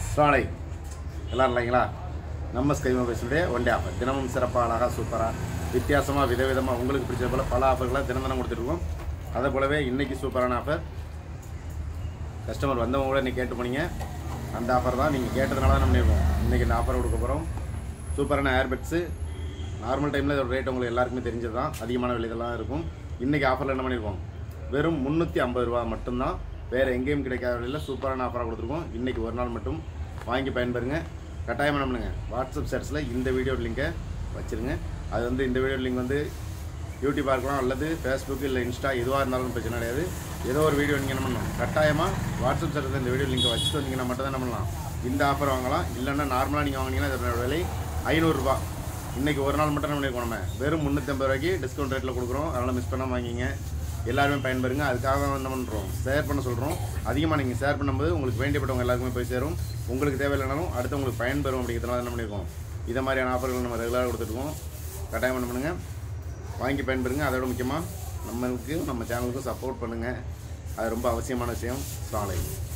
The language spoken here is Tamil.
சாலை எல்லாம் இல்லைங்களா நம்ம ஸ்கை மொபைல்ஸுடைய ஒன் டே ஆஃபர் தினமும் சிறப்பாக அழகாக சூப்பராக வித்தியாசமாக விதவிதமாக உங்களுக்கு பிடிச்ச போல் பல ஆஃபர்களை தினம் தினம் கொடுத்துருக்கோம் அதே போலவே இன்றைக்கி சூப்பரான ஆஃபர் கஸ்டமர் வந்தவங்க கூட இன்றைக்கி கேட்டு போனீங்க அந்த ஆஃபர் தான் நீங்கள் கேட்டதுனால தான் நம்ம பண்ணியிருக்கோம் இன்றைக்கி இந்த ஆஃபர் கொடுக்க போகிறோம் சூப்பரான ஏர்பட்ஸு நார்மல் டைமில் இதோட ரேட் உங்களுக்கு எல்லாருக்குமே தெரிஞ்சது தான் அதிகமான விலை இதெல்லாம் இருக்கும் இன்றைக்கி ஆஃபரில் என்ன பண்ணியிருக்கோம் வெறும் முந்நூற்றி ஐம்பது ரூபா மட்டும்தான் வேறு எங்கேயும் கிடைக்காத விலையில் சூப்பரான ஆஃபராக கொடுத்துருக்கோம் இன்றைக்கி ஒரு நாள் மட்டும் வாங்கி பயன்பெறுங்க கட்டாயமாக என்ன பண்ணுங்க வாட்ஸ்அப் சேட்ஸில் இந்த வீடியோ லிங்கை வச்சுருங்க அது வந்து இந்த வீடியோ லிங்க் வந்து யூடியூப்பாக இருக்கலாம் அல்லது ஃபேஸ்புக் இல்லை இன்ஸ்டா எதுவாக இருந்தாலும் பிரச்சனை கிடையாது ஏதோ ஒரு வீடியோ நீங்கள் என்ன பண்ணணும் கட்டாயமாக வாட்ஸ்அப் சேனலில் இந்த வீடியோ லிங்கை வச்சுட்டு வந்தீங்கன்னா மட்டும் தான் என்ன பண்ணலாம் இந்த ஆஃபர் வாங்கலாம் இல்லைன்னா நார்மலாக நீங்கள் வாங்கினீங்கன்னா இதோட விலை ஐநூறுரூபா இன்றைக்கி ஒரு நாள் மட்டும் என்ன பண்ணியிருக்கோம் நம்ம வெறும் முந்நூற்றம்பது ரூபாய்க்கு டிஸ்கவுண்ட் ரேட்டில் கொடுக்குறோம் அதனால் மிஸ் பண்ணாமல் வாங்கிங்க எல்லாருமே பயன்பெறுங்க அதுக்காக தான் என்ன பண்ணுறோம் ஷேர் பண்ண சொல்கிறோம் அதிகமாக நீங்கள் ஷேர் பண்ணும்போது உங்களுக்கு வேண்டியப்பட்டவங்க எல்லாருக்குமே போய் சேரும் உங்களுக்கு தேவையில்லைனாலும் அடுத்தவங்களுக்கு பயன்பெறும் அப்படிங்கிறதுனால என்ன பண்ணியிருக்கோம் இதை மாதிரியான ஆஃபர்கள் நம்ம ரெகுலராக கொடுத்துருக்கோம் கட்டாயம் என்ன பண்ணுங்கள் வாங்கி பயன்பெறுங்க அதோட முக்கியமாக நம்மளுக்கு நம்ம சேனலுக்கும் சப்போர்ட் பண்ணுங்கள் அது ரொம்ப அவசியமான விஷயம் சாலை